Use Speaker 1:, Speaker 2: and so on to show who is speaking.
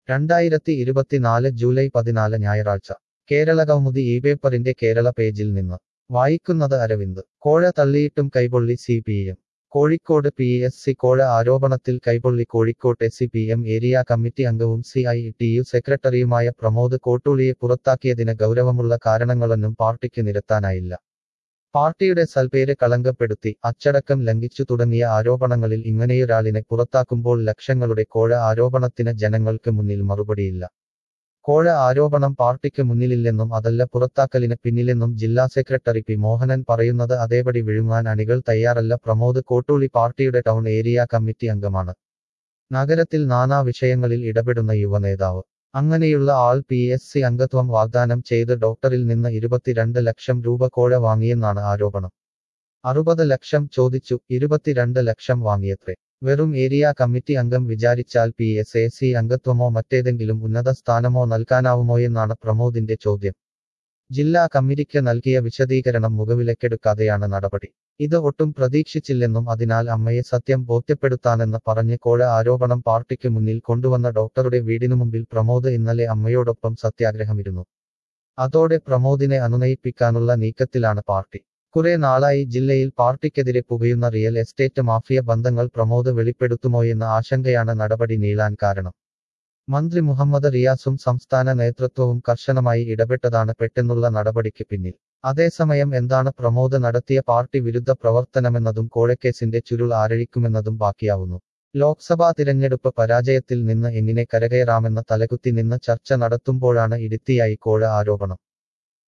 Speaker 1: രണ്ടായിരത്തി ഇരുപത്തിനാല് ജൂലൈ പതിനാല് ഞായറാഴ്ച കേരള കൗമുദി ഈ പേപ്പറിന്റെ കേരള പേജിൽ നിന്ന് വായിക്കുന്നത് അരവിന്ദ് കോഴ തള്ളിയിട്ടും കൈപൊള്ളി C P M Kozhikode P S C കോഴ ആരോപണത്തിൽ കൈപൊള്ളി കോഴിക്കോട്ടെ C P M area committee അംഗവും സി ഐ ടി യു സെക്രട്ടറിയുമായ പ്രമോദ് കോട്ടൂളിയെ പുറത്താക്കിയതിന് ഗൗരവമുള്ള കാരണങ്ങളൊന്നും പാർട്ടിക്ക് നിരത്താനായില്ല പാർട്ടിയുടെ സൽപേര് കളങ്കപ്പെടുത്തി അച്ചടക്കം ലംഘിച്ചു തുടങ്ങിയ ആരോപണങ്ങളിൽ ഇങ്ങനെയൊരാളിനെ പുറത്താക്കുമ്പോൾ ലക്ഷങ്ങളുടെ കോഴ ആരോപണത്തിന് ജനങ്ങൾക്ക് മുന്നിൽ മറുപടിയില്ല കോഴ ആരോപണം പാർട്ടിക്ക് മുന്നിലില്ലെന്നും അതല്ല പുറത്താക്കലിന് പിന്നിലെന്നും ജില്ലാ സെക്രട്ടറി പി മോഹനൻ പറയുന്നത് അതേപടി വിഴുങ്ങാൻ അണികൾ തയ്യാറല്ല പ്രമോദ് കോട്ടൂളി പാർട്ടിയുടെ ടൗൺ ഏരിയ കമ്മിറ്റി അംഗമാണ് നഗരത്തിൽ നാനാ വിഷയങ്ങളിൽ ഇടപെടുന്ന യുവനേതാവ് അങ്ങനെയുള്ള ആൾ പി എസ് സി അംഗത്വം വാഗ്ദാനം ചെയ്ത് ഡോക്ടറിൽ നിന്ന് ഇരുപത്തിരണ്ട് ലക്ഷം രൂപ കോഴ വാങ്ങിയെന്നാണ് ആരോപണം അറുപത് ലക്ഷം ചോദിച്ചു ഇരുപത്തിരണ്ട് ലക്ഷം വാങ്ങിയത്രേ വെറും ഏരിയ കമ്മിറ്റി അംഗം വിചാരിച്ചാൽ പി എസ് എ സി അംഗത്വമോ മറ്റേതെങ്കിലും ഉന്നത സ്ഥാനമോ നൽകാനാവുമോയെന്നാണ് പ്രമോദിന്റെ ചോദ്യം ജില്ലാ കമ്മിറ്റിക്ക് നൽകിയ വിശദീകരണം മുഖവിലക്കെടുക്കാതെയാണ് നടപടി ഇത് ഒട്ടും പ്രതീക്ഷിച്ചില്ലെന്നും അതിനാൽ അമ്മയെ സത്യം ബോധ്യപ്പെടുത്താനെന്ന് പറഞ്ഞ് കോഴ ആരോപണം പാർട്ടിക്ക് മുന്നിൽ കൊണ്ടുവന്ന ഡോക്ടറുടെ വീടിനു മുമ്പിൽ പ്രമോദ് ഇന്നലെ അമ്മയോടൊപ്പം സത്യാഗ്രഹമിരുന്നു അതോടെ പ്രമോദിനെ അനുനയിപ്പിക്കാനുള്ള നീക്കത്തിലാണ് പാർട്ടി കുറെ നാളായി ജില്ലയിൽ പാർട്ടിക്കെതിരെ പുകയുന്ന റിയൽ എസ്റ്റേറ്റ് മാഫിയ ബന്ധങ്ങൾ പ്രമോദ് വെളിപ്പെടുത്തുമോയെന്ന ആശങ്കയാണ് നടപടി നീളാൻ കാരണം മന്ത്രി മുഹമ്മദ് റിയാസും സംസ്ഥാന നേതൃത്വവും കർശനമായി ഇടപെട്ടതാണ് പെട്ടെന്നുള്ള നടപടിക്ക് പിന്നിൽ അതേസമയം എന്താണ് പ്രമോദ് നടത്തിയ പാർട്ടി വിരുദ്ധ പ്രവർത്തനമെന്നതും കോഴക്കേസിന്റെ ചുരുൾ ആരഴിക്കുമെന്നതും ബാക്കിയാവുന്നു ലോക്സഭാ തിരഞ്ഞെടുപ്പ് പരാജയത്തിൽ നിന്ന് എങ്ങനെ കരകയറാമെന്ന തലകുത്തി നിന്ന് ചർച്ച നടത്തുമ്പോഴാണ് ഇടുത്തിയായി കോഴ ആരോപണം